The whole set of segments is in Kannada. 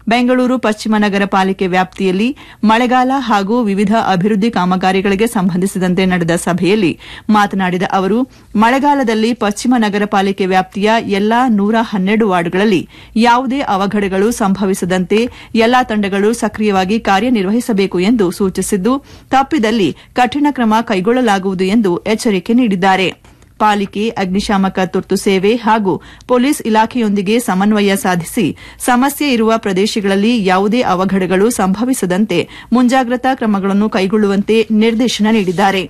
ಬೆಂಗಳೂರು ಪಶ್ಚಿಮ ನಗರ ಪಾಲಿಕೆ ವ್ಯಾಪ್ತಿಯಲ್ಲಿ ಮಳೆಗಾಲ ಹಾಗೂ ವಿವಿಧ ಅಭಿವೃದ್ಧಿ ಕಾಮಗಾರಿಗಳಿಗೆ ಸಂಬಂಧಿಸಿದಂತೆ ನಡೆದ ಸಭೆಯಲ್ಲಿ ಮಾತನಾಡಿದ ಅವರು ಮಳೆಗಾಲದಲ್ಲಿ ಪಶ್ಚಿಮ ನಗರ ಪಾಲಿಕೆ ವ್ಯಾಪ್ತಿಯ ಎಲ್ಲಾ ನೂರ ಹನ್ನೆರಡು ವಾರ್ಡ್ಗಳಲ್ಲಿ ಯಾವುದೇ ಅವಘಡಗಳು ಸಂಭವಿಸದಂತೆ ಎಲ್ಲಾ ತಂಡಗಳು ಸಕ್ರಿಯವಾಗಿ ಕಾರ್ಯನಿರ್ವಹಿಸಬೇಕು ಎಂದು ಸೂಚಿಸಿದ್ದು ತಪ್ಪಿದಲ್ಲಿ ಕಠಿಣ ಕ್ರಮ ಕೈಗೊಳ್ಳಲಾಗುವುದು ಎಂದು ಎಚ್ಚರಿಕೆ ನೀಡಿದ್ದಾರೆ ಪಾಲಿಕೆ ಅಗ್ನಿಶಾಮಕ ತುರ್ತು ಸೇವೆ ಹಾಗೂ ಪೊಲೀಸ್ ಇಲಾಖೆಯೊಂದಿಗೆ ಸಮನ್ವಯ ಸಾಧಿಸಿ ಸಮಸ್ಯೆ ಇರುವ ಪ್ರದೇಶಗಳಲ್ಲಿ ಯಾವುದೇ ಅವಘಡಗಳು ಸಂಭವಿಸದಂತೆ ಮುಂಜಾಗ್ರತಾ ಕ್ರಮಗಳನ್ನು ಕೈಗೊಳ್ಳುವಂತೆ ನಿರ್ದೇಶನ ನೀಡಿದ್ದಾರೆ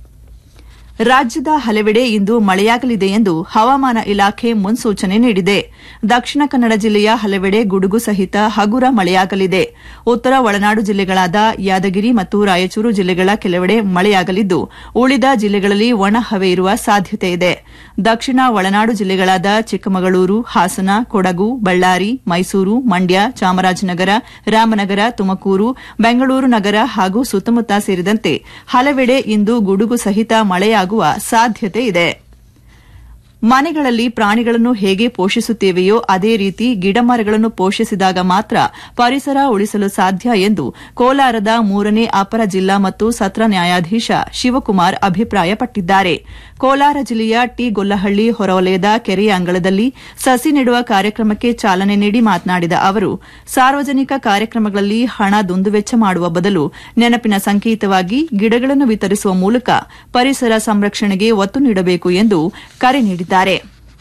ರಾಜ್ಯದ ಹಲವೆಡೆ ಇಂದು ಮಳೆಯಾಗಲಿದೆ ಎಂದು ಹವಾಮಾನ ಇಲಾಖೆ ಮುನ್ಸೂಚನೆ ನೀಡಿದೆ ದಕ್ಷಿಣ ಕನ್ನಡ ಜಿಲ್ಲೆಯ ಹಲವೆಡೆ ಗುಡುಗು ಸಹಿತ ಹಗುರ ಮಳೆಯಾಗಲಿದೆ ಉತ್ತರ ಒಳನಾಡು ಜಿಲ್ಲೆಗಳಾದ ಯಾದಗಿರಿ ಮತ್ತು ರಾಯಚೂರು ಜಿಲ್ಲೆಗಳ ಕೆಲವೆಡೆ ಮಳೆಯಾಗಲಿದ್ದು ಉಳಿದ ಜಿಲ್ಲೆಗಳಲ್ಲಿ ಒಣ ಹವೆ ಇರುವ ಸಾಧ್ಯತೆ ಇದೆ ದಕ್ಷಿಣ ಒಳನಾಡು ಜಿಲ್ಲೆಗಳಾದ ಚಿಕ್ಕಮಗಳೂರು ಹಾಸನ ಕೊಡಗು ಬಳ್ಳಾರಿ ಮೈಸೂರು ಮಂಡ್ಯ ಚಾಮರಾಜನಗರ ರಾಮನಗರ ತುಮಕೂರು ಬೆಂಗಳೂರು ನಗರ ಹಾಗೂ ಸುತ್ತಮುತ್ತ ಸೇರಿದಂತೆ ಹಲವೆಡೆ ಇಂದು ಗುಡುಗು ಸಹಿತ ಮಳೆಯಾಗುವ ಸಾಧ್ಯತೆ ಇದೆ ಮನೆಗಳಲ್ಲಿ ಪ್ರಾಣಿಗಳನ್ನು ಹೇಗೆ ಪೋಷಿಸುತ್ತೇವೆಯೋ ಅದೇ ರೀತಿ ಗಿಡಮರಗಳನ್ನು ಪೋಷಿಸಿದಾಗ ಮಾತ್ರ ಪರಿಸರ ಉಳಿಸಲು ಸಾಧ್ಯ ಎಂದು ಕೋಲಾರದ ಮೂರನೇ ಅಪರ ಜಿಲ್ಲಾ ಮತ್ತು ಸತ್ರ ನ್ಯಾಯಾಧೀಶ ಶಿವಕುಮಾರ್ ಅಭಿಪ್ರಾಯಪಟ್ಟಿದ್ದಾರೆ ಕೋಲಾರ ಜಿಲ್ಲೆಯ ಟಿ ಗೊಲ್ಲಹಳ್ಳಿ ಹೊರವಲಯದ ಕೆರೆಯ ಅಂಗಳದಲ್ಲಿ ಸಸಿ ನೆಡುವ ಕಾರ್ಯಕ್ರಮಕ್ಕೆ ಚಾಲನೆ ನೀಡಿ ಮಾತನಾಡಿದ ಅವರು ಸಾರ್ವಜನಿಕ ಕಾರ್ಯಕ್ರಮಗಳಲ್ಲಿ ಹಣ ದುಂದುವೆಚ್ಚ ಮಾಡುವ ಬದಲು ನೆನಪಿನ ಸಂಕೇತವಾಗಿ ಗಿಡಗಳನ್ನು ವಿತರಿಸುವ ಮೂಲಕ ಪರಿಸರ ಸಂರಕ್ಷಣೆಗೆ ಒತ್ತು ನೀಡಬೇಕು ಎಂದು ಕರೆ ನೀಡಿದ್ದಾರೆ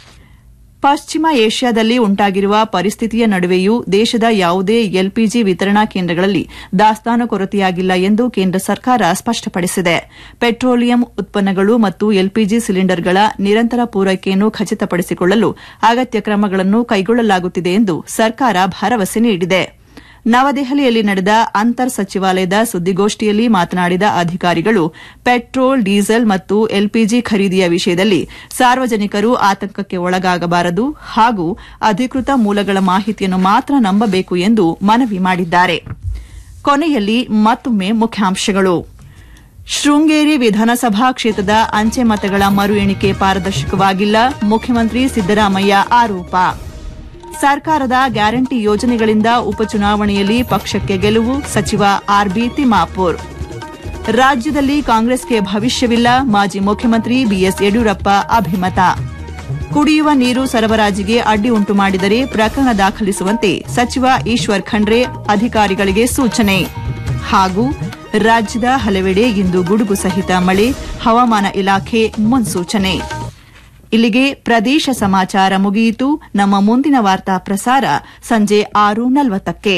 ಪಶ್ಚಿಮ ಏಷ್ಯಾದಲ್ಲಿ ಉಂಟಾಗಿರುವ ಪರಿಸ್ಥಿತಿಯ ನಡುವೆಯೂ ದೇಶದ ಯಾವುದೇ ಎಲ್ಪಿಜಿ ವಿತರಣಾ ಕೇಂದ್ರಗಳಲ್ಲಿ ದಾಸ್ತಾನು ಕೊರತೆಯಾಗಿಲ್ಲ ಎಂದು ಕೇಂದ್ರ ಸರ್ಕಾರ ಸ್ಪಷ್ಟಪಡಿಸಿದೆ ಪೆಟ್ರೋಲಿಯಂ ಉತ್ಪನ್ನಗಳು ಮತ್ತು ಎಲ್ಪಿಜಿ ಸಿಲಿಂಡರ್ಗಳ ನಿರಂತರ ಪೂರೈಕೆಯನ್ನು ಖಚಿತಪಡಿಸಿಕೊಳ್ಳಲು ಅಗತ್ಯ ಕ್ರಮಗಳನ್ನು ಕೈಗೊಳ್ಳಲಾಗುತ್ತಿದೆ ಎಂದು ಸರ್ಕಾರ ಭರವಸೆ ನೀಡಿದೆ ನವದೆಹಲಿಯಲ್ಲಿ ನಡೆದ ಅಂತರ್ ಸಚಿವಾಲಯದ ಸುದ್ದಿಗೋಷ್ಠಿಯಲ್ಲಿ ಮಾತನಾಡಿದ ಅಧಿಕಾರಿಗಳು ಪೆಟ್ರೋಲ್ ಡೀಸೆಲ್ ಮತ್ತು ಎಲ್ಪಿಜಿ ಖರೀದಿಯ ವಿಷಯದಲ್ಲಿ ಸಾರ್ವಜನಿಕರು ಆತಂಕಕ್ಕೆ ಒಳಗಾಗಬಾರದು ಹಾಗೂ ಅಧಿಕೃತ ಮೂಲಗಳ ಮಾಹಿತಿಯನ್ನು ಮಾತ್ರ ನಂಬಬೇಕು ಎಂದು ಮನವಿ ಮಾಡಿದ್ದಾರೆ ಕೊನೆಯಲ್ಲಿ ಮತ್ತೊಮ್ಮೆ ಮುಖ್ಯಾಂಶಗಳು ಶೃಂಗೇರಿ ವಿಧಾನಸಭಾ ಕ್ಷೇತ್ರದ ಅಂಚೆ ಮತಗಳ ಮರು ಎಣಿಕೆ ಪಾರದರ್ಶಕವಾಗಿಲ್ಲ ಮುಖ್ಯಮಂತ್ರಿ ಸಿದ್ದರಾಮಯ್ಯ ಆರೋಪ ಸರ್ಕಾರದ ಗ್ಯಾರಂಟಿ ಯೋಜನೆಗಳಿಂದ ಉಪಚುನಾವಣೆಯಲ್ಲಿ ಪಕ್ಷಕ್ಕೆ ಗೆಲುವು ಸಚಿವ ಆರ್ಬಿ ತಿಮ್ಮಾಪುರ್ ರಾಜ್ಯದಲ್ಲಿ ಕಾಂಗ್ರೆಸ್ಗೆ ಭವಿಷ್ಯವಿಲ್ಲ ಮಾಜಿ ಮುಖ್ಯಮಂತ್ರಿ ಬಿಎಸ್ ಯಡಿಯೂರಪ್ಪ ಅಭಿಮತ ಕುಡಿಯುವ ನೀರು ಸರಬರಾಜಿಗೆ ಅಡ್ಡಿ ಉಂಟು ಮಾಡಿದರೆ ಪ್ರಕರಣ ದಾಖಲಿಸುವಂತೆ ಸಚಿವ ಈಶ್ವರ್ ಖಂಡ್ರೆ ಅಧಿಕಾರಿಗಳಿಗೆ ಸೂಚನೆ ಹಾಗೂ ರಾಜ್ಯದ ಹಲವೆಡೆ ಇಂದು ಗುಡುಗು ಸಹಿತ ಮಳೆ ಹವಾಮಾನ ಇಲಾಖೆ ಮುನ್ಸೂಚನೆ ಇಲ್ಲಿಗೆ ಪ್ರದೇಶ ಸಮಾಚಾರ ಮುಗಿಯಿತು ನಮ್ಮ ಮುಂದಿನ ವಾರ್ತಾ ಪ್ರಸಾರ ಸಂಜೆ ಆರು ನಲವತ್ತಕ್ಕೆ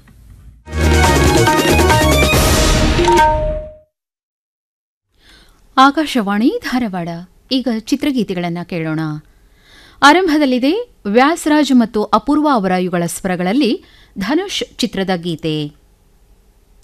ಆಕಾಶವಾಣಿ ಧಾರವಾಡ ಈಗ ಚಿತ್ರಗೀತೆಗಳನ್ನು ಕೇಳೋಣ ಆರಂಭದಲ್ಲಿದೆ ವ್ಯಾಸರಾಜ್ ಮತ್ತು ಅಪೂರ್ವ ಅವರ ಯುಗಳ ಸ್ವರಗಳಲ್ಲಿ ಧನುಷ್ ಚಿತ್ರದ ಗೀತೆ